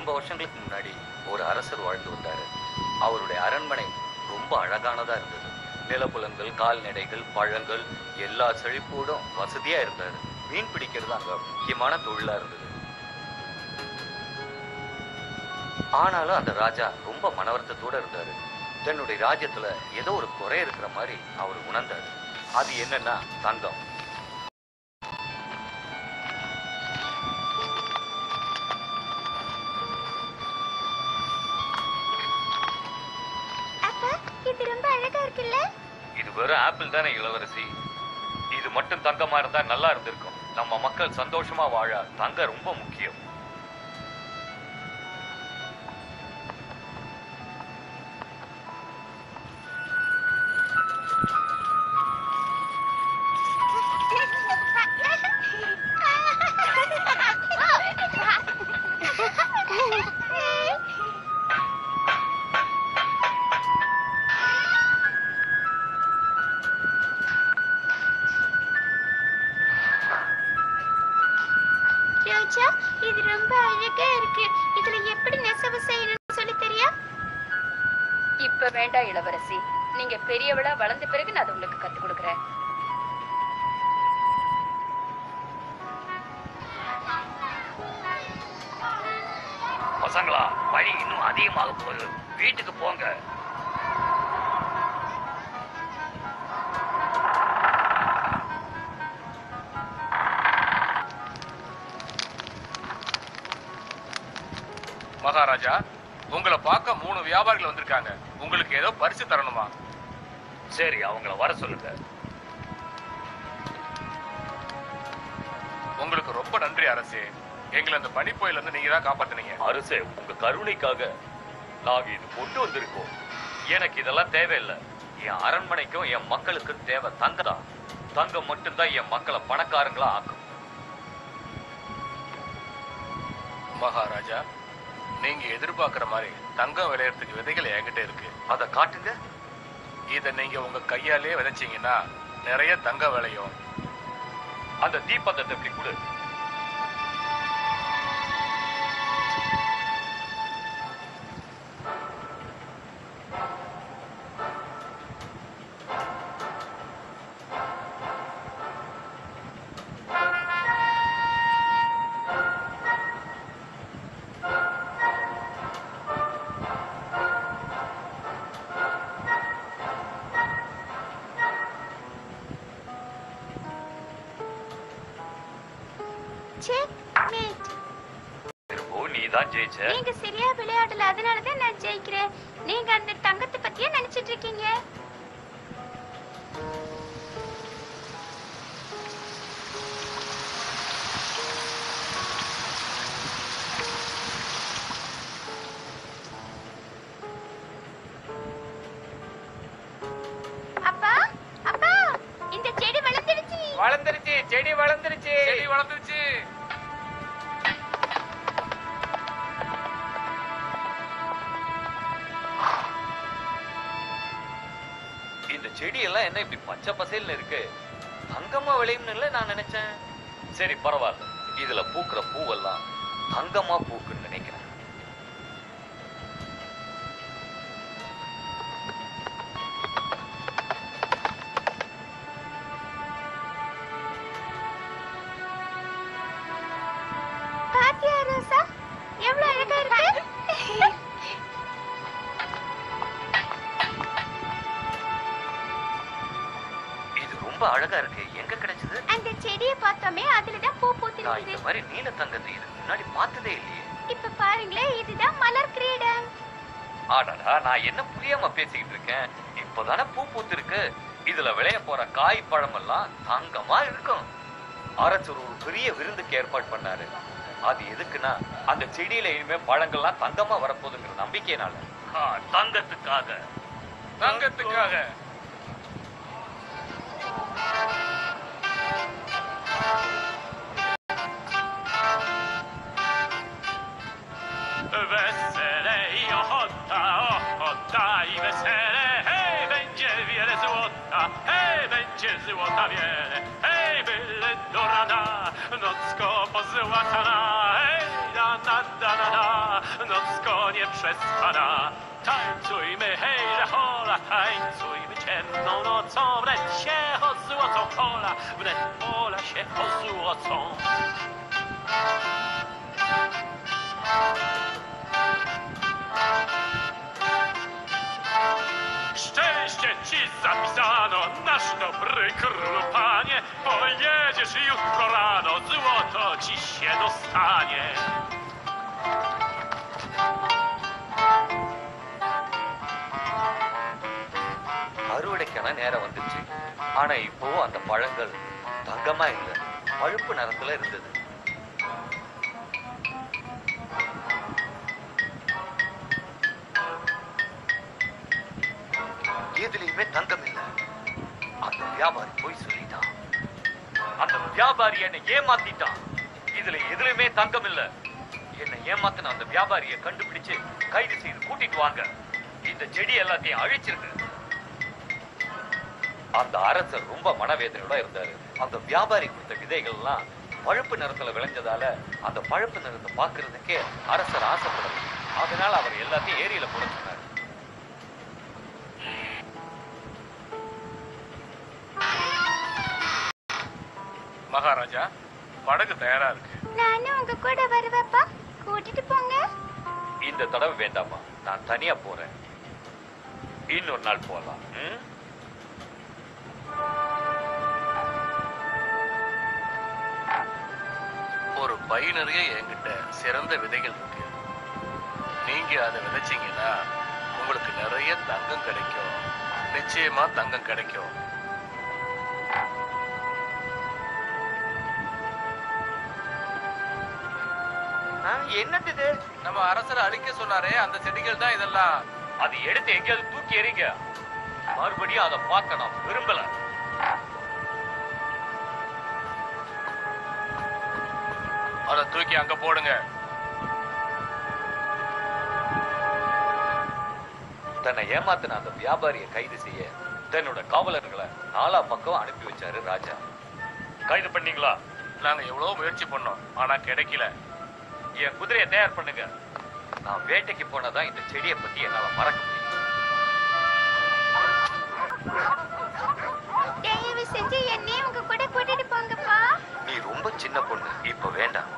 ரொம்ப வருஷங்களுக்கு முன்னாடி ஒரு அரசர் வாழ்ந்து வந்தாரு அவருடைய அரண்மனை ரொம்ப அழகானதா இருந்தது நிலப்புலங்கள் கால்நடைகள் பழங்கள் எல்லா செழிப்போடும் வசதியா இருந்தாரு மீன் பிடிக்கிறது அங்க முக்கியமான தொழிலா இருந்தது ஆனாலும் அந்த ராஜா ரொம்ப மனவருத்தத்தோட இருந்தாரு தன்னுடைய ராஜ்யத்துல ஏதோ ஒரு குறை இருக்கிற மாதிரி அவர் உணர்ந்தாரு அது என்னன்னா தங்கம் அப்பா இது ரொம்ப அழகா இருக்குல்ல இது வெறும் ஆப்பிள் தானே இளவரசி இது மட்டும் தங்கமா இருந்தா நல்லா இருந்திருக்கும் நம்ம மக்கள் சந்தோஷமா வாழ தங்கம் ரொம்ப முக்கியம் ரோஜா இது ரொம்ப அழகா இருக்கு இதுல எப்படி நெசவு செய்யணும்னு சொல்லி தெரியா இப்ப வேண்டாம் இளவரசி நீங்க பெரியவளா வளர்ந்த பிறகு நான் அதை உங்களுக்கு கத்து கொடுக்குறேன் பசங்களா வழி இன்னும் அதிகமாக போகுது வீட்டுக்கு போங்க மகாராஜா உங்களை பார்க்க மூணு வியாபாரிகள் வந்திருக்காங்க உங்களுக்கு ஏதோ பரிசு தரணுமா சரி அவங்கள வர சொல்லுங்க உங்களுக்கு ரொம்ப நன்றி அரசே எங்களை அந்த பனிப்புயல இருந்து நீங்க தான் காப்பாத்துனீங்க அரசே உங்க கருணைக்காக நாங்க இது கொண்டு வந்திருக்கோம் எனக்கு இதெல்லாம் தேவையில்லை என் அரண்மனைக்கும் என் மக்களுக்கும் தேவை தங்கம் தான் தங்கம் மட்டும்தான் என் மக்களை பணக்காரங்களா ஆக்கும் மகாராஜா நீங்க எதிர்பார்க்கிற மாதிரி தங்கம் விளையறதுக்கு விதைகள் என்கிட்ட இருக்கு அதை காட்டுங்க இத நீங்க உங்க கையாலே விதைச்சீங்கன்னா நிறைய தங்கம் விளையும் அந்த தீபந்தத்தை இப்படி கொடு செக் மேட் ஓ நீ தான் ஜெயிச்ச நீங்க சரியா விளையாடல அதனால தான் நான் ஜெயிக்கிறேன் நீங்க அந்த தங்கத்தை பத்தியே நினைச்சிட்டு இருக்கீங்க அப்பா அப்பா இந்த செடி வளர்ந்துடுச்சு வளர்ந்துருச்சு செடி வளர்ந்துருச்சு செடி வளர்ந்துருச்சு இந்த செடியெல்லாம் என்ன இப்படி பச்சை பசேல்னு இருக்கு தங்கமா விளையும்னு நான் நினைச்சேன் சரி பரவாயில்ல இதுல பூக்கிற பூவெல்லாம் தங்கமா பூக்குன்னு நினைக்கிறேன் பாத்தியா ரோசா எவ்வளவு அழகா இருக்கு இது ரொம்ப அழகா இருக்கு எங்க கிடைச்சது அந்த செடியை பார்த்தோமே அதுலதான் பூ நான் பூத்திருக்குது இந்த மாதிரி நீல தங்கத்தை இதுக்கு முன்னாடி பார்த்ததே இல்லையே இப்ப பாருங்களேன் இதுதான் மலர் கிரீடம் ஆடாடா நான் என்ன புரியாம பேசிக்கிட்டு இருக்கேன் இப்பதானே பூ பூத்திருக்கு இதுல விளைய போற காய் பழம் எல்லாம் தங்கமா இருக்கும் அரசர் ஒரு பெரிய விருந்துக்கு ஏற்பாடு பண்ணாரு அது எதுக்குன்னா அந்த செடியில இனிமே பழங்கள்லாம் தங்கமா வரப்போகுதுங்கிற நம்பிக்கையினால ஆ, தங்கத்துக்காக தங்கத்துக்காக Wesele i ochota, ochota i wesele, hej, będzie wiele złota, hej, będzie złota wiele, hej, byle do rana, nocko pozłacana, hej, da, da, da, da, da, ludzko nie przespana. Tańcujmy, hej, że hola, tańcujmy ciemną nocą, wnet się o złotą pola, wnet pola się o złotą. Szczęście ci zapisano, nasz dobry królu panie, pojedziesz jutro rano, złoto ci się dostanie. அறுவடைக்கான நேரம் வந்துச்சு ஆனா இப்போ அந்த பழங்கள் தங்கமா இல்ல பழுப்பு நிறத்துல இருந்தது எதுலயுமே தங்கம் இல்ல அந்த வியாபாரி போய் சொல்லிட்டான் அந்த வியாபாரி என்னை ஏமாத்திட்டான் இதுல எதுலயுமே தங்கம் இல்ல என்னை ஏமாத்தின அந்த வியாபாரியை கண்டுபிடிச்சு கைது செய்து கூட்டிட்டு வாங்க இந்த செடி எல்லாத்தையும் அழிச்சிருக்கு அந்த அரசர் ரொம்ப மனவேதனையோட இருந்தாரு அந்த வியாபாரி கொடுத்த விதைகள்லாம் பழுப்பு நிறத்துல விளைஞ்சதால அந்த பழுப்பு நிறத்தை பார்க்கிறதுக்கே அரசர் ஆசைப்படல அதனால அவர் எல்லாத்தையும் ஏரியில போட சொன்னார் மகாராஜா படகு தயாரா இருக்கு நானும் உங்க கூட வருவேப்பா கூட்டிட்டு போங்க இந்த தடவை வேண்டாமா நான் தனியா போறேன் இன்னொரு நாள் போகலாம் ம்? ஒரு பை நிறைய என்கிட்ட சிறந்த விதைகள் இருக்கு நீங்க அதை விதைச்சீங்கன்னா உங்களுக்கு நிறைய தங்கம் கிடைக்கும் நிச்சயமா தங்கம் கிடைக்கும் ஆ, என்னது இது நம்ம அரசர் அழிக்க சொன்னாரே அந்த செடிகள் தான் இதெல்லாம் அது எடுத்து எங்கேயாவது தூக்கி எறிங்க மறுபடியும் அதை பார்க்க நான் விரும்பல அதை தூக்கி அங்க போடுங்க தன்னை ஏமாத்தின அந்த வியாபாரியை கைது செய்ய தன்னோட காவலர்களை நாலா பக்கம் அனுப்பி வச்சாரு ராஜா கைது பண்ணீங்களா நாங்க எவ்வளவு முயற்சி பண்ணோம் ஆனா கிடைக்கல என் குதிரையை தயார் பண்ணுங்க நான் வேட்டைக்கு போனதான் இந்த செடியை பத்தி என்னால மறக்க முடியும் தயவு செஞ்சு என்னையும் உங்க கூட கூட்டிட்டு போங்கப்பா நீ ரொம்ப சின்ன பொண்ணு இப்ப வேண்டாம்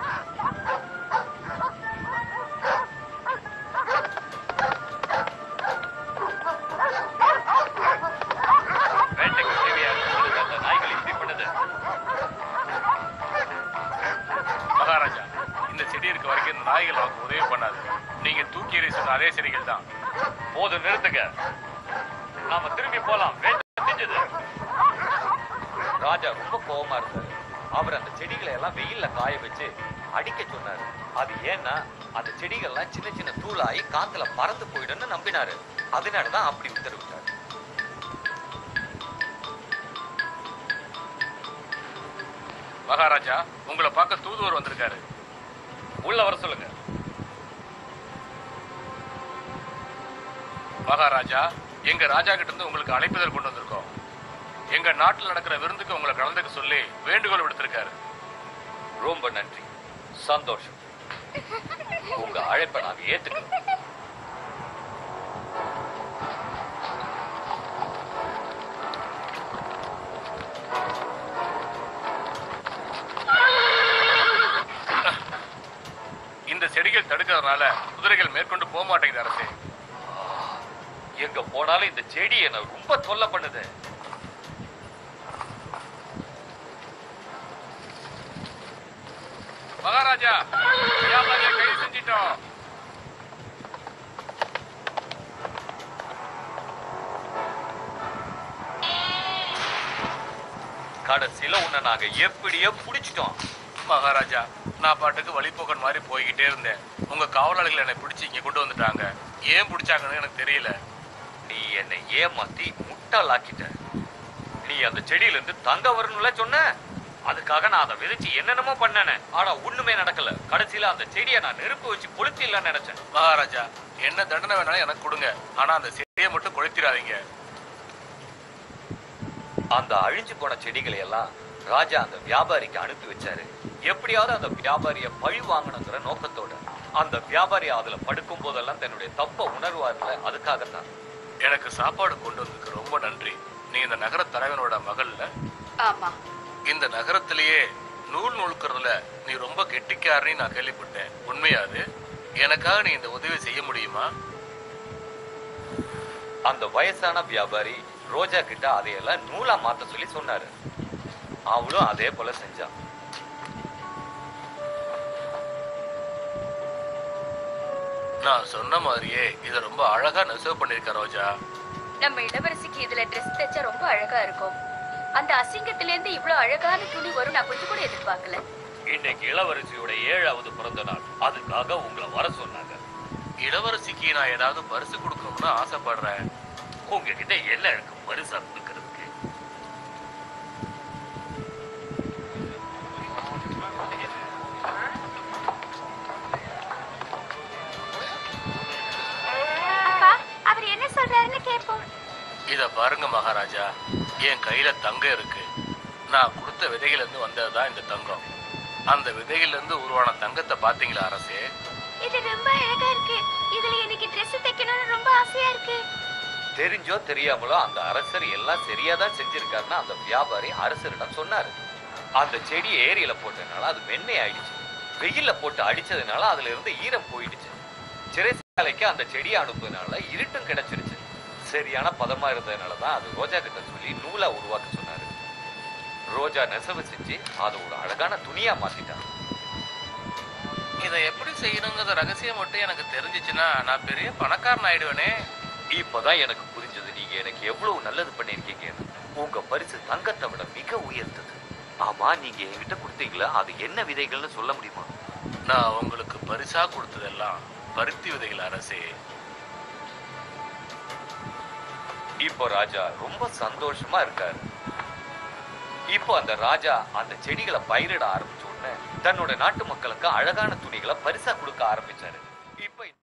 வேட்டைக்கு தேவையான பொருள் அந்த நாய்கள் இப்படி பண்ணுது மகாராஜா இந்த செடி இருக்க வரைக்கும் இந்த நாய்கள் நமக்கு உதவி பண்ணாது நீங்க தூக்கி எறிய சொன்ன அதே செடிகள் தான் போதும் நிறுத்துங்க நாம திரும்பி போலாம் வேட்டை செஞ்சது ராஜா ரொம்ப கோவமா இருந்தாரு அவர் அந்த செடிகளை எல்லாம் வெயில்ல காய வச்சு அடிக்க சொன்னாரு அது ஏன்னா அந்த செடிகள்லாம் சின்ன சின்ன தூளாகி காத்துல பறந்து போயிடும்னு நம்பினாரு அதனாலதான் அப்படி உத்தரவிட்டாரு மகாராஜா உங்களை பார்க்க தூதுவர் வந்திருக்காரு உள்ள வர சொல்லுங்க மகாராஜா எங்க ராஜா கிட்ட இருந்து உங்களுக்கு அழைப்புதல் கொண்டு வந்திருக்கோம் எங்க நாட்டில் நடக்கிற விருந்துக்கு உங்களை கலந்துக்க சொல்லி வேண்டுகோள் விடுத்திருக்காரு ரொம்ப நன்றி சந்தோஷம் உங்க அழைப்பை நாங்க ஏத்துக்கிறோம் இந்த செடிகள் தடுக்கிறதுனால குதிரைகள் மேற்கொண்டு போக மாட்டேங்குது அரசே எங்க போனாலும் இந்த செடி என்ன ரொம்ப தொல்லை பண்ணுது மகாராஜா வியாபாரியை கைது செஞ்சிட்டோம் கடைசியில உன்னை நாங்க எப்படியோ புடிச்சிட்டோம் மகாராஜா நான் பாட்டுக்கு வழிபோக்கன் மாதிரி போய்கிட்டே இருந்தேன் உங்க காவலாளிகள் என்னை பிடிச்சி இங்க கொண்டு வந்துட்டாங்க ஏன் பிடிச்சாங்கன்னு எனக்கு தெரியல நீ என்னை ஏமாத்தி முட்டாளாக்கிட்ட நீ அந்த செடியில இருந்து தங்க வரணும்ல சொன்ன அதுக்காக நான் அதை விதைச்சு என்னென்னமோ பண்ணனே ஆனா ஒண்ணுமே நடக்கல கடைசியில அந்த செடியை நான் நெருப்பு வச்சு கொளுத்திடலாம்னு நினைச்சேன் மகாராஜா என்ன தண்டனை வேணாலும் எனக்கு கொடுங்க ஆனா அந்த செடியை மட்டும் கொளுத்திடாதீங்க அந்த அழிஞ்சு போன செடிகளை எல்லாம் ராஜா அந்த வியாபாரிக்கு அனுப்பி வச்சாரு எப்படியாவது அந்த வியாபாரிய பழி வாங்கணுங்கிற நோக்கத்தோட அந்த வியாபாரி அதுல படுக்கும் போதெல்லாம் தன்னுடைய தப்ப உணர்வார்ல அதுக்காகத்தான் எனக்கு சாப்பாடு கொண்டு வந்ததுக்கு ரொம்ப நன்றி நீ இந்த நகர தலைவனோட மகள்ல ஆமா இந்த நகரத்திலேயே நூல் நூல்கிறதுல நீ ரொம்ப கெட்டிக்காரன்னு நான் கேள்விப்பட்டேன் உண்மையா அது எனக்காக நீ இந்த உதவி செய்ய முடியுமா அந்த வயசான வியாபாரி ரோஜா கிட்ட அதையெல்லாம் நூலா மாத்த சொல்லி சொன்னாரு அவளும் அதே போல செஞ்சான் நான் சொன்ன மாதிரியே இதை ரொம்ப அழகா நெசவு பண்ணிருக்க ரோஜா நம்ம இளவரசிக்கு இதுல ட்ரெஸ் தைச்சா ரொம்ப அழகா இருக்கும் அந்த அசிங்கத்துல இருந்து இவ்வளவு அழகான துணி வரும் நான் கொஞ்சம் கூட எதிர்பார்க்கல இன்னைக்கு இளவரசியோட ஏழாவது பிறந்த நாள் அதுக்காக உங்களை வர சொன்னாங்க இளவரசிக்கு நான் ஏதாவது பரிசு கொடுக்கணும்னு ஆசைப்படுறேன் உங்ககிட்ட என்ன எனக்கு பரிசா கொடுக்கறதுக்கு அப்பா அவர் என்ன சொல்றாருன்னு கேட்போம் இத பாருங்க மகாராஜா என் கையில தங்கம் இருக்கு நான் கொடுத்த விதையில இருந்து வந்ததுதான் இந்த தங்கம் அந்த விதையில இருந்து உருவான தங்கத்தை பாத்தீங்களா அரசே இது ரொம்ப அழகா இருக்கு இதுல எனக்கு Dress தைக்கணும்னு ரொம்ப ஆசையா இருக்கு தெரிஞ்சோ தெரியாமலோ அந்த அரசர் எல்லாம் சரியாதான் செஞ்சிருக்காருன்னு அந்த வியாபாரி அரசரிடம் சொன்னாரு அந்த செடி ஏரியில போட்டதுனால அது வெண்ணெய் ஆயிடுச்சு வெயில்ல போட்டு அடிச்சதுனால அதுல இருந்து ஈரம் போயிடுச்சு சிறைசாலைக்கு அந்த செடியை அனுப்புனால இருட்டும் கிடைச்சிருச்சு சரியான பதமா இருந்ததுனால தான் அது ரோஜா கிட்ட சொல்லி நூலா உருவாக்க சொன்னாரு ரோஜா நெசவு செஞ்சு அதை ஒரு அழகான துணியா மாத்திட்டான் இதை எப்படி செய்யணுங்கிற ரகசியம் மட்டும் எனக்கு தெரிஞ்சிச்சுன்னா நான் பெரிய பணக்காரன் ஆயிடுவேனே இப்பதான் எனக்கு புரிஞ்சது நீங்க எனக்கு எவ்வளவு நல்லது பண்ணிருக்கீங்கன்னு உங்க பரிசு தங்கத்தை விட மிக உயர்ந்தது ஆமா நீங்க என்கிட்ட கொடுத்தீங்களா அது என்ன விதைகள்னு சொல்ல முடியுமா நான் உங்களுக்கு பரிசா கொடுத்ததெல்லாம் பருத்தி விதைகள் அரசே இப்போ ராஜா ரொம்ப சந்தோஷமா இருக்காரு இப்போ அந்த ராஜா அந்த செடிகளை பயிரிட ஆரம்பிச்ச உடனே தன்னோட நாட்டு மக்களுக்கு அழகான துணிகளை பரிசா கொடுக்க ஆரம்பிச்சாரு இப்போ